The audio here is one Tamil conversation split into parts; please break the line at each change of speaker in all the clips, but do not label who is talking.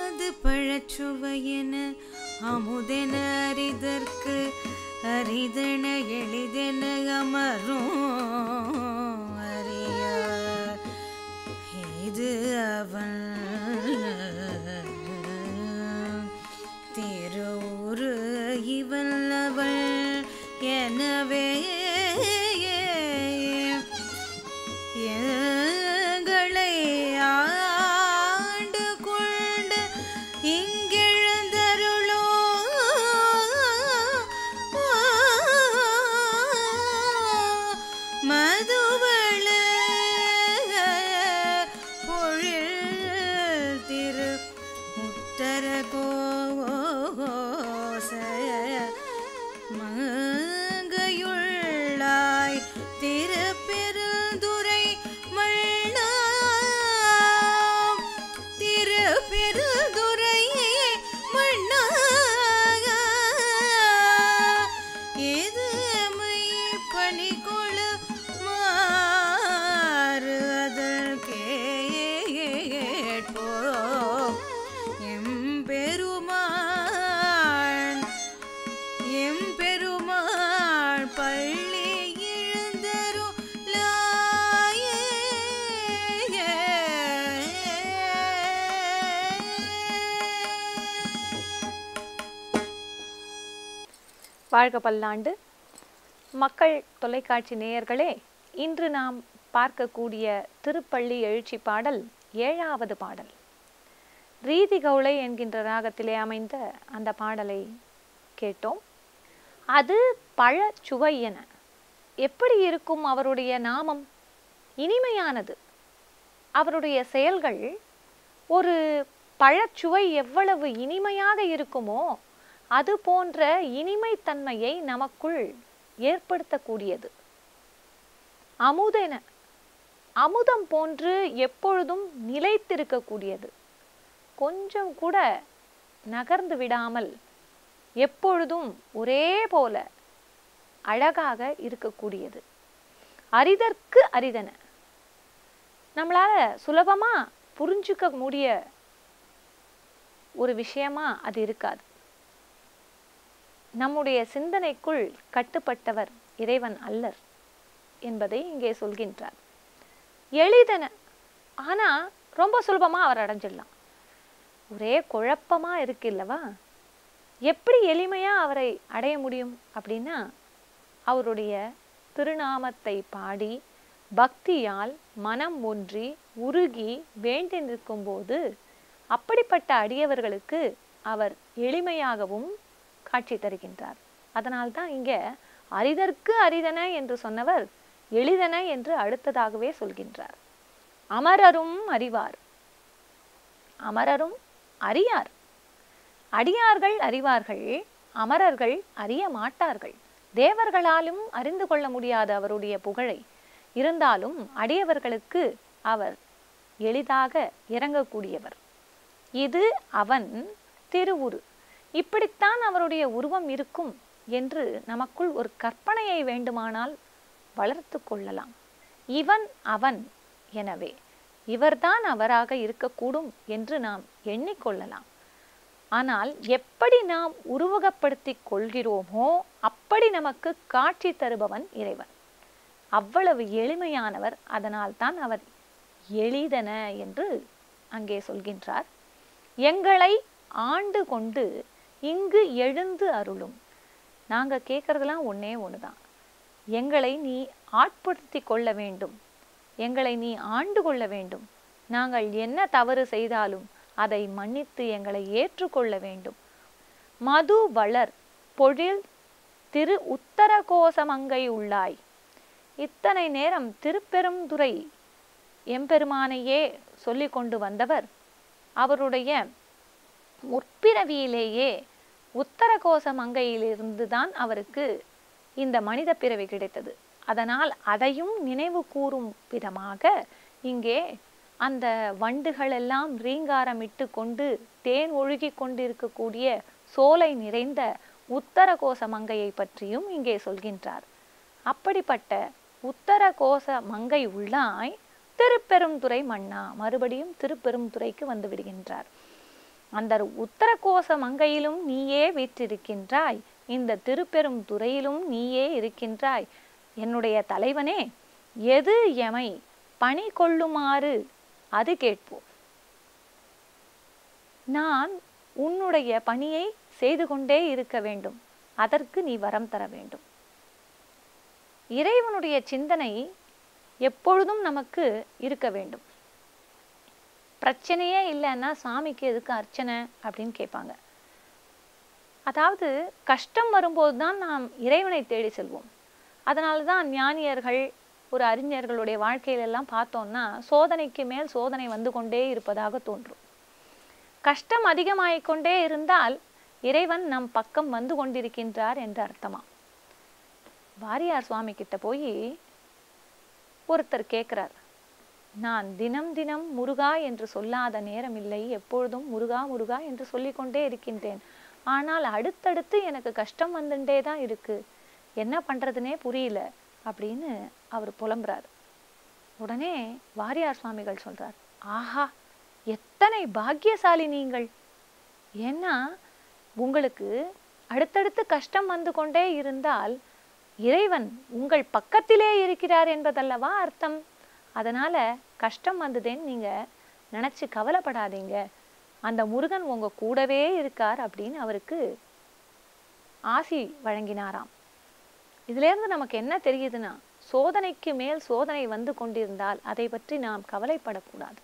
அது பழச்சுவையென அமுதென அறிதற்கு அரிதென எளிதென அமரும் அறியார் இது அவன் திருவுரு இவள் அவள் எனவே எங்களை ஆண்டு கொண்டு இங்கெழுந்தருளோ மதுவள பொழில் திரு முத்தர கோச மங்கையுள்ளாய் திருப்பெருந்துரை மண்ணா திருப்பெருந்துரை மண்ணா இது மை பணி கொழு மாறு அதற்கேற்போ எம்பெருமான் எம்பெருமாள் பள்ளி
வாழ்க பல்லாண்டு மக்கள் தொலைக்காட்சி நேயர்களே இன்று நாம் பார்க்கக்கூடிய திருப்பள்ளி எழுச்சி பாடல் ஏழாவது பாடல் ரீதி கௌளை என்கின்ற ராகத்திலே அமைந்த அந்த பாடலை கேட்டோம் அது பழ சுவை என எப்படி இருக்கும் அவருடைய நாமம் இனிமையானது அவருடைய செயல்கள் ஒரு பழச்சுவை எவ்வளவு இனிமையாக இருக்குமோ அது போன்ற இனிமைத்தன்மையை நமக்குள் ஏற்படுத்தக்கூடியது அமுதென அமுதம் போன்று எப்பொழுதும் நிலைத்திருக்கக்கூடியது கொஞ்சம் கூட நகர்ந்து விடாமல் எப்பொழுதும் ஒரே போல அழகாக இருக்கக்கூடியது அரிதற்கு அரிதன நம்மளால சுலபமா புரிஞ்சுக்க முடிய ஒரு விஷயமா அது இருக்காது நம்முடைய சிந்தனைக்குள் கட்டுப்பட்டவர் இறைவன் அல்லர் என்பதை இங்கே சொல்கின்றார் எளிதன ஆனா ரொம்ப சுலபமா அவர் அடைஞ்சிடலாம் ஒரே குழப்பமா இருக்கு இல்லவா எப்படி எளிமையா அவரை அடைய முடியும் அப்படின்னா அவருடைய திருநாமத்தை பாடி பக்தியால் மனம் ஒன்றி உருகி வேண்டி நிற்கும்போது அப்படிப்பட்ட அடியவர்களுக்கு அவர் எளிமையாகவும் காட்சி தருகின்றார் அதனால்தான் இங்க அரிதற்கு அரிதன என்று சொன்னவர் எளிதன என்று அடுத்ததாகவே சொல்கின்றார் அமரரும் அறிவார் அமரரும் அறியார் அடியார்கள் அறிவார்கள் அமரர்கள் அறிய மாட்டார்கள் தேவர்களாலும் அறிந்து கொள்ள முடியாத அவருடைய புகழை இருந்தாலும் அடியவர்களுக்கு அவர் எளிதாக இறங்கக்கூடியவர் இது அவன் திருவுரு இப்படித்தான் அவருடைய உருவம் இருக்கும் என்று நமக்குள் ஒரு கற்பனையை வேண்டுமானால் வளர்த்து கொள்ளலாம் இவன் அவன் எனவே இவர்தான் அவராக இருக்கக்கூடும் என்று நாம் எண்ணிக்கொள்ளலாம் ஆனால் எப்படி நாம் உருவகப்படுத்திக் கொள்கிறோமோ அப்படி நமக்கு காட்சி தருபவன் இறைவன் அவ்வளவு எளிமையானவர் அதனால் தான் அவர் எளிதன என்று அங்கே சொல்கின்றார் எங்களை ஆண்டு கொண்டு இங்கு எழுந்து அருளும் நாங்க கேட்கறதெல்லாம் ஒண்ணே ஒண்ணுதான் எங்களை நீ ஆட்படுத்தி கொள்ள வேண்டும் எங்களை நீ ஆண்டு கொள்ள வேண்டும் நாங்கள் என்ன தவறு செய்தாலும் அதை மன்னித்து எங்களை ஏற்றுக்கொள்ள வேண்டும் மது வளர் பொழில் திரு உத்தர கோசமங்கை உள்ளாய் இத்தனை நேரம் திருப்பெருந்துறை எம்பெருமானையே சொல்லிக் கொண்டு வந்தவர் அவருடைய முற்பிறவியிலேயே உத்தரகோச மங்கையிலிருந்து தான் அவருக்கு இந்த மனித பிறவி கிடைத்தது அதனால் அதையும் நினைவு கூறும் விதமாக இங்கே அந்த வண்டுகள் எல்லாம் ரீங்காரமிட்டு கொண்டு தேன் ஒழுகி கொண்டிருக்கக்கூடிய சோலை நிறைந்த உத்தரகோச மங்கையை பற்றியும் இங்கே சொல்கின்றார் அப்படிப்பட்ட உத்தரகோச மங்கை உள்ளாய் திருப்பெருந்துறை மன்னா மறுபடியும் திருப்பெருந்துறைக்கு வந்து விடுகின்றார் அந்த உத்தரகோச மங்கையிலும் நீயே வீற்றிருக்கின்றாய் இந்த திருப்பெரும் துறையிலும் நீயே இருக்கின்றாய் என்னுடைய தலைவனே எது எமை பணி கொள்ளுமாறு அது கேட்போம் நான் உன்னுடைய பணியை செய்து கொண்டே இருக்க வேண்டும் அதற்கு நீ வரம் தர வேண்டும் இறைவனுடைய சிந்தனை எப்பொழுதும் நமக்கு இருக்க வேண்டும் பிரச்சனையே இல்லைன்னா சாமிக்கு எதுக்கு அர்ச்சனை அப்படின்னு கேட்பாங்க அதாவது கஷ்டம் வரும்போது தான் நாம் இறைவனை தேடி செல்வோம் அதனால தான் ஞானியர்கள் ஒரு அறிஞர்களுடைய வாழ்க்கையிலெல்லாம் பார்த்தோம்னா சோதனைக்கு மேல் சோதனை வந்து கொண்டே இருப்பதாக தோன்றும் கஷ்டம் அதிகமாகிக் கொண்டே இருந்தால் இறைவன் நம் பக்கம் வந்து கொண்டிருக்கின்றார் என்று அர்த்தமா வாரியார் சுவாமி கிட்ட போய் ஒருத்தர் கேட்கிறார் நான் தினம் தினம் முருகா என்று சொல்லாத நேரம் இல்லை எப்பொழுதும் முருகா முருகா என்று சொல்லிக்கொண்டே இருக்கின்றேன் ஆனால் அடுத்தடுத்து எனக்கு கஷ்டம் வந்துட்டே தான் இருக்கு என்ன பண்றதுனே புரியல அப்படின்னு அவர் புலம்புறார் உடனே வாரியார் சுவாமிகள் சொல்றார் ஆஹா எத்தனை பாக்கியசாலி நீங்கள் ஏன்னா உங்களுக்கு அடுத்தடுத்து கஷ்டம் வந்து கொண்டே இருந்தால் இறைவன் உங்கள் பக்கத்திலே இருக்கிறார் என்பதல்லவா அர்த்தம் அதனால கஷ்டம் வந்ததேன்னு நீங்க நினைச்சு கவலைப்படாதீங்க அந்த முருகன் உங்க கூடவே இருக்கார் அப்படின்னு அவருக்கு ஆசி வழங்கினாராம் இதுல இருந்து நமக்கு என்ன தெரியுதுன்னா சோதனைக்கு மேல் சோதனை வந்து கொண்டிருந்தால் அதை பற்றி நாம் கவலைப்படக்கூடாது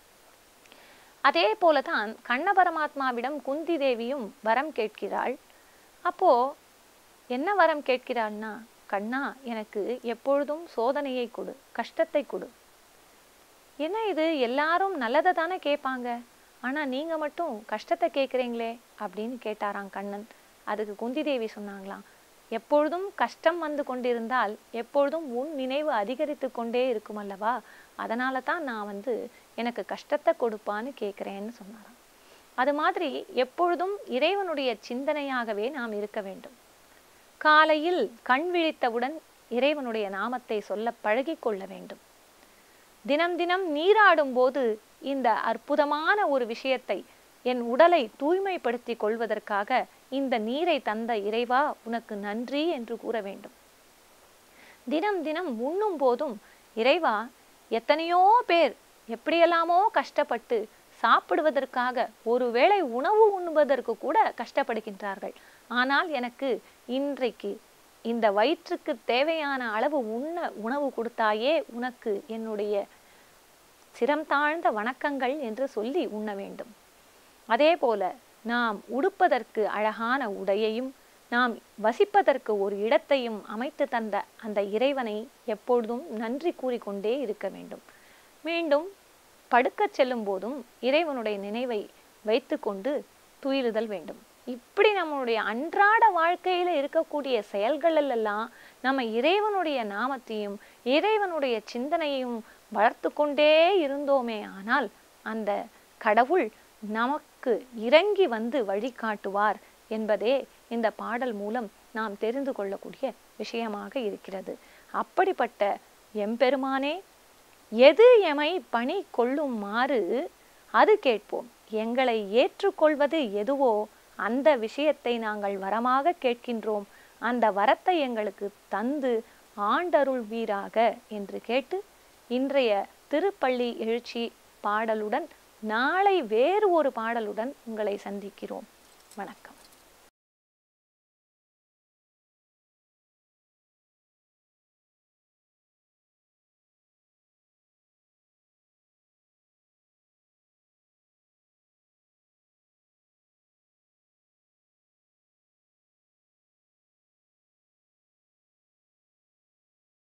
அதே போலதான் கண்ண பரமாத்மாவிடம் குந்தி தேவியும் வரம் கேட்கிறாள் அப்போ என்ன வரம் கேட்கிறாள்னா கண்ணா எனக்கு எப்பொழுதும் சோதனையை கொடு கஷ்டத்தை கொடு என்ன இது எல்லாரும் நல்லதை தானே கேட்பாங்க ஆனா நீங்க மட்டும் கஷ்டத்தை கேட்குறீங்களே அப்படின்னு கேட்டாராம் கண்ணன் அதுக்கு குந்தி தேவி சொன்னாங்களாம் எப்பொழுதும் கஷ்டம் வந்து கொண்டிருந்தால் எப்பொழுதும் உன் நினைவு அதிகரித்து கொண்டே இருக்கும் அல்லவா அதனால தான் நான் வந்து எனக்கு கஷ்டத்தை கொடுப்பான்னு கேட்குறேன்னு சொன்னாராம் அது மாதிரி எப்பொழுதும் இறைவனுடைய சிந்தனையாகவே நாம் இருக்க வேண்டும் காலையில் கண் விழித்தவுடன் இறைவனுடைய நாமத்தை சொல்ல பழகிக் கொள்ள வேண்டும் தினம் தினம் நீராடும் போது இந்த அற்புதமான ஒரு விஷயத்தை என் உடலை தூய்மைப்படுத்தி கொள்வதற்காக இந்த நீரை தந்த இறைவா உனக்கு நன்றி என்று கூற வேண்டும் தினம் தினம் உண்ணும் போதும் இறைவா எத்தனையோ பேர் எப்படியெல்லாமோ கஷ்டப்பட்டு சாப்பிடுவதற்காக ஒருவேளை உணவு உண்ணுவதற்கு கூட கஷ்டப்படுகின்றார்கள் ஆனால் எனக்கு இன்றைக்கு இந்த வயிற்றுக்கு தேவையான அளவு உண்ண உணவு கொடுத்தாயே உனக்கு என்னுடைய சிரம் தாழ்ந்த வணக்கங்கள் என்று சொல்லி உண்ண வேண்டும் அதே போல நாம் உடுப்பதற்கு அழகான உடையையும் நாம் வசிப்பதற்கு ஒரு இடத்தையும் அமைத்து தந்த அந்த இறைவனை எப்பொழுதும் நன்றி கூறிக்கொண்டே இருக்க வேண்டும் மீண்டும் படுக்கச் செல்லும் போதும் இறைவனுடைய நினைவை வைத்துக்கொண்டு துயிலுதல் வேண்டும் இப்படி நம்மளுடைய அன்றாட வாழ்க்கையில இருக்கக்கூடிய செயல்களில் எல்லாம் நம்ம இறைவனுடைய நாமத்தையும் இறைவனுடைய சிந்தனையும் வளர்த்து கொண்டே இருந்தோமே ஆனால் அந்த கடவுள் நமக்கு இறங்கி வந்து வழிகாட்டுவார் என்பதே இந்த பாடல் மூலம் நாம் தெரிந்து கொள்ளக்கூடிய விஷயமாக இருக்கிறது அப்படிப்பட்ட எம்பெருமானே எது எமை பணி கொள்ளுமாறு அது கேட்போம் எங்களை ஏற்றுக்கொள்வது எதுவோ அந்த விஷயத்தை நாங்கள் வரமாக கேட்கின்றோம் அந்த வரத்தை எங்களுக்கு தந்து ஆண்டருள்வீராக என்று கேட்டு இன்றைய திருப்பள்ளி எழுச்சி பாடலுடன் நாளை வேறு ஒரு பாடலுடன் உங்களை சந்திக்கிறோம் வணக்கம்